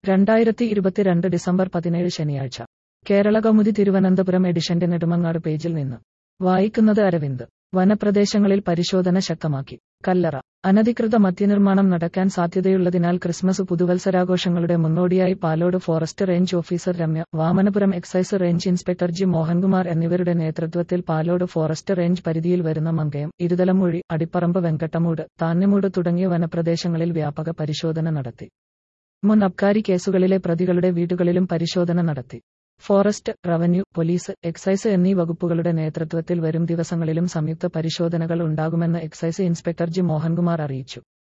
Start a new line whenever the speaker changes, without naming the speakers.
രണ്ടായിരത്തി ഇരുപത്തിരണ്ട് ഡിസംബർ പതിനേഴ് ശനിയാഴ്ച കേരള കൗമുദി തിരുവനന്തപുരം എഡിഷന്റെ നെടുമങ്ങാട് പേജിൽ നിന്ന് വായിക്കുന്നത് അരവിന്ദ് വനപ്രദേശങ്ങളിൽ പരിശോധന ശക്തമാക്കി കല്ലറ അനധികൃത മദ്യനിർമ്മാണം നടക്കാൻ സാധ്യതയുള്ളതിനാൽ ക്രിസ്മസ് പുതുവത്സരാഘോഷങ്ങളുടെ മുന്നോടിയായി Palode forest range officer Ramya Vamanapuram excise range inspector G Mohankumar എന്നിവരുടെ നേതൃത്വത്തിൽ പാലോട് ഫോറസ്റ്റ് റേഞ്ച് പരിധിയിൽ വരുന്ന മങ്കയം ഇരുതലമൂഴി അടിപ്പറമ്പ് വെങ്കട്ടമൂട് താന്നിമൂട് തുടങ്ങിയ വനപ്രദേശങ്ങളിൽ വ്യാപക പരിശോധന നടത്തി മുൻ അബ്കാരി കേസുകളിലെ പ്രതികളുടെ വീടുകളിലും പരിശോധന നടത്തി ഫോറസ്റ്റ് റവന്യൂ പോലീസ് എക്സൈസ് എന്നീ വകുപ്പുകളുടെ നേതൃത്വത്തിൽ വരും ദിവസങ്ങളിലും സംയുക്ത പരിശോധനകൾ ഉണ്ടാകുമെന്ന് എക്സൈസ് ഇൻസ്പെക്ടർ ജി മോഹൻകുമാർ അറിയിച്ചു